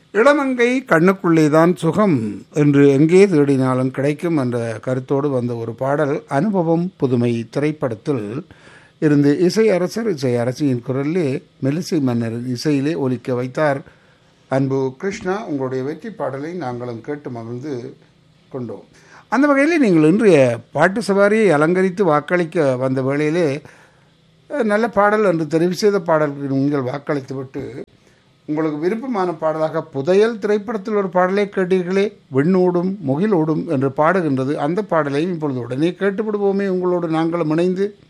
இளமங்கை கண்ணுக்குள்ளே தான் சுகம் என்று எங்கே தேடினாலும் கிடைக்கும் என்ற கருத்தோடு வந்த ஒரு பாடல் அனுபவம் புதுமை திரைப்படத்தில் இருந்து இசை அரசர் இசை அரசியின் குரலிலே மெலிசை மன்னர் இசையிலே ஒலிக்க வைத்தார் அன்பு கிருஷ்ணா உங்களுடைய வெற்றி பாடலை நாங்களும் கேட்டு மகிழ்ந்து கொண்டோம் அந்த வகையில் நீங்கள் இன்றைய பாட்டு சவாரியை அலங்கரித்து வாக்களிக்க வந்த வேளையிலே அஹ், நல்ல பாடல் என்று தெரிவு செய்த பாடல்களுக்கு நீங்கள் வாக்களித்து விட்டு உங்களுக்கு விருப்பமான பாடலாக புதையல் திரைப்படத்தில் ஒரு பாடலை கேட்டீர்களே விண்ணோடும் முகிலோடும் என்று பாடுகின்றது அந்த பாடலையும் இப்பொழுது உடனே கேட்டுவிடுவோமே உங்களோடு நாங்களும் இணைந்து